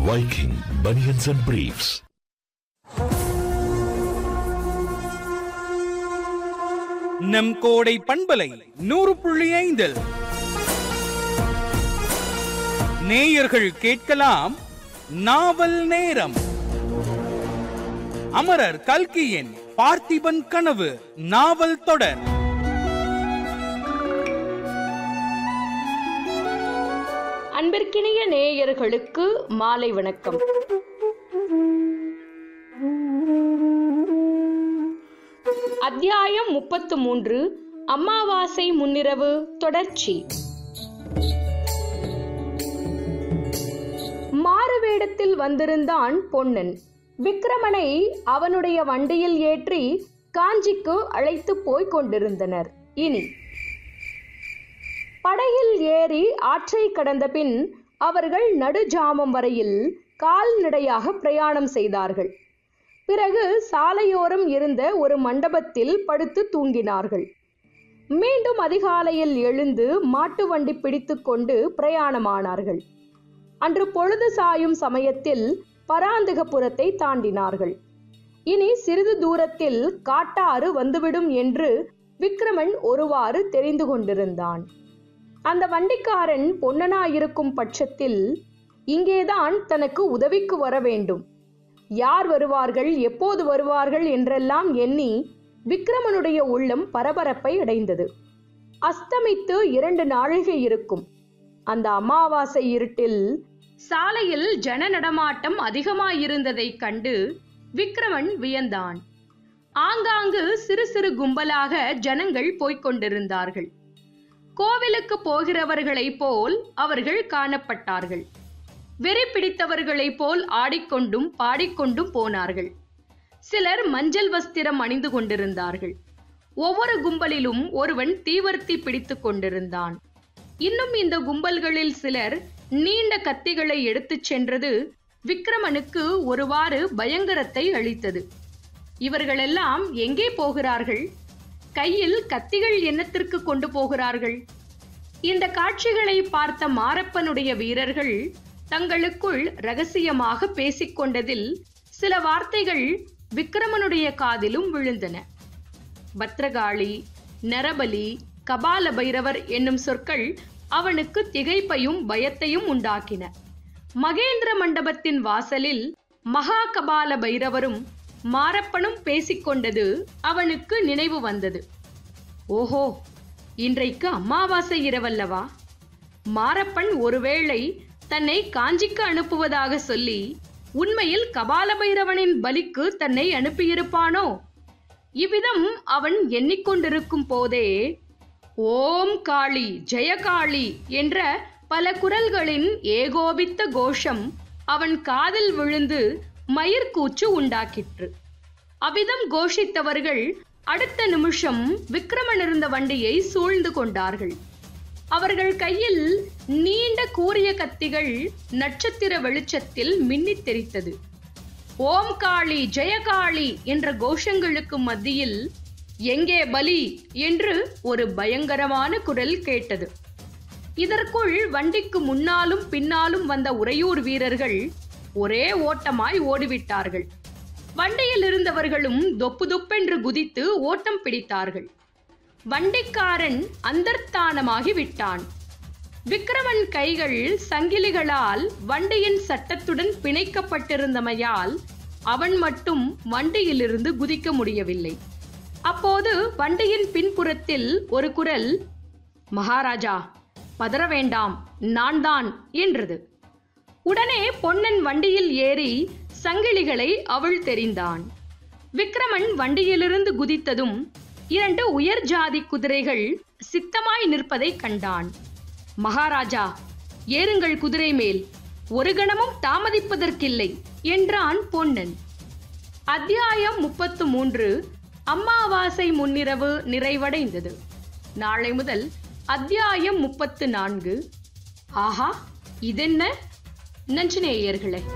Viking Bunions and Briefs. நம் கோடை பண்பலை நூறு புள்ளி ஐந்தில் நேயர்கள் கேட்கலாம் நாவல் நேரம் அமரர் கல்கியின் பார்த்திபன் கனவு நாவல் தொடர் அன்பிற்கினிய நேயர்களுக்கு மாலை வணக்கம் அத்தியாயம் முப்பத்து மூன்று அமாவாசை முன்னிரவு தொடர்ச்சி மாறுவேடத்தில் வந்திருந்தான் பொன்னன் விக்ரமனை அவனுடைய வண்டியில் ஏற்றி காஞ்சிக்கு அழைத்து போய்க் கொண்டிருந்தனர் இனி படகில் ஏறி ஆற்றை கடந்த பின் அவர்கள் நடுஜாமம் வரையில் கால்நடையாக பிரயாணம் செய்தார்கள் பிறகு சாலையோரம் இருந்த ஒரு மண்டபத்தில் படுத்து தூங்கினார்கள் மீண்டும் அதிகாலையில் எழுந்து மாட்டு வண்டி பிடித்துக்கொண்டு பிரயாணமானார்கள் அன்று பொழுது சாயும் சமயத்தில் பராந்தகபுரத்தை தாண்டினார்கள் இனி சிறிது தூரத்தில் காட்டாறு வந்துவிடும் என்று விக்ரமன் ஒருவாறு தெரிந்து கொண்டிருந்தான் அந்த வண்டிக்காரன் பொன்னனாயிருக்கும் பட்சத்தில் இங்கேதான் தனக்கு உதவிக்கு வர வேண்டும் யார் வருவார்கள் எப்போது வருவார்கள் என்றெல்லாம் எண்ணி விக்ரமனுடைய உள்ளம் பரபரப்பை அடைந்தது அஸ்தமித்து இரண்டு நாழிகை இருக்கும் அந்த அமாவாசை இருட்டில் சாலையில் ஜன நடமாட்டம் அதிகமாயிருந்ததைக் கண்டு விக்ரமன் வியந்தான் ஆங்காங்கு சிறு சிறு கும்பலாக ஜனங்கள் போய்க் கொண்டிருந்தார்கள் கோவிலுக்கு போகிறவர்களைப் போல் அவர்கள் காணப்பட்டார்கள் வெறி பிடித்தவர்களைப் போல் ஆடிக்கொண்டும் பாடிக்கொண்டும் போனார்கள் சிலர் மஞ்சள் வஸ்திரம் அணிந்து கொண்டிருந்தார்கள் ஒவ்வொரு கும்பலிலும் ஒருவன் தீவர்த்தி பிடித்துக் கொண்டிருந்தான் இன்னும் இந்த கும்பல்களில் சிலர் நீண்ட கத்திகளை எடுத்துச் சென்றது விக்ரமனுக்கு ஒருவாறு பயங்கரத்தை அளித்தது இவர்களெல்லாம் எங்கே போகிறார்கள் கையில் கத்திகள் என்னத்திற்கு கொண்டு போகிறார்கள் இந்த காட்சிகளை பார்த்த மாரப்பனுடைய வீரர்கள் தங்களுக்குள் ரகசியமாக பேசிக்கொண்டதில் சில வார்த்தைகள் விக்ரமனுடைய காதிலும் விழுந்தன பத்ரகாளி நரபலி கபால பைரவர் என்னும் சொற்கள் அவனுக்கு திகைப்பையும் பயத்தையும் உண்டாக்கின மகேந்திர மண்டபத்தின் வாசலில் மகா கபால பைரவரும் மாரப்பனும் பேசிக்கொண்டது அவனுக்கு நினைவு வந்தது ஓஹோ இன்றைக்கு அமாவாசை இரவல்லவா மாரப்பன் ஒருவேளை தன்னை காஞ்சிக்கு அனுப்புவதாக சொல்லி உண்மையில் கபால பைரவனின் பலிக்கு தன்னை அனுப்பியிருப்பானோ இவ்விதம் அவன் எண்ணிக்கொண்டிருக்கும் போதே ஓம் காளி ஜெயகாளி என்ற பல குரல்களின் ஏகோபித்த கோஷம் அவன் காதில் விழுந்து மயிர்கூச்சு உண்டாக்கிற்று அவ்விதம் கோஷித்தவர்கள் அடுத்த நிமிஷம் விக்ரமன் இருந்த வண்டியை சூழ்ந்து கொண்டார்கள் அவர்கள் கையில் நீண்ட கூரிய கத்திகள் நட்சத்திர வெளிச்சத்தில் மின்னித் தெரித்தது ஓம் காளி ஜெயகாளி என்ற கோஷங்களுக்கு மத்தியில் எங்கே பலி என்று ஒரு பயங்கரமான குரல் கேட்டது இதற்குள் வண்டிக்கு முன்னாலும் பின்னாலும் வந்த உறையூர் வீரர்கள் ஒரே ஓட்டமாய் ஓடிவிட்டார்கள் வண்டியில் இருந்தவர்களும் தொப்பு தொப்பென்று குதித்து ஓட்டம் பிடித்தார்கள் வண்டிக்காரன் அந்தர்த்தானமாகி விட்டான் விக்ரமன் கைகள் சங்கிலிகளால் வண்டியின் சட்டத்துடன் பிணைக்கப்பட்டிருந்தமையால் அவன் மட்டும் வண்டியிலிருந்து குதிக்க முடியவில்லை அப்போது வண்டியின் பின்புறத்தில் ஒரு குரல் மகாராஜா பதற வேண்டாம் நான் தான் என்றது உடனே பொன்னன் வண்டியில் ஏறி சங்கிலிகளை அவள் தெரிந்தான் விக்ரமன் வண்டியிலிருந்து குதித்ததும் இரண்டு உயர் ஜாதி குதிரைகள் சித்தமாய் நிற்பதை கண்டான் மகாராஜா ஏறுங்கள் குதிரை மேல் ஒரு கணமும் தாமதிப்பதற்கில்லை என்றான் பொன்னன் அத்தியாயம் முப்பத்து மூன்று அம்மாவாசை முன்னிரவு நிறைவடைந்தது நாளை முதல் அத்தியாயம் முப்பத்து நான்கு ஆஹா இதென்ன நஞ்சு நேயர்களே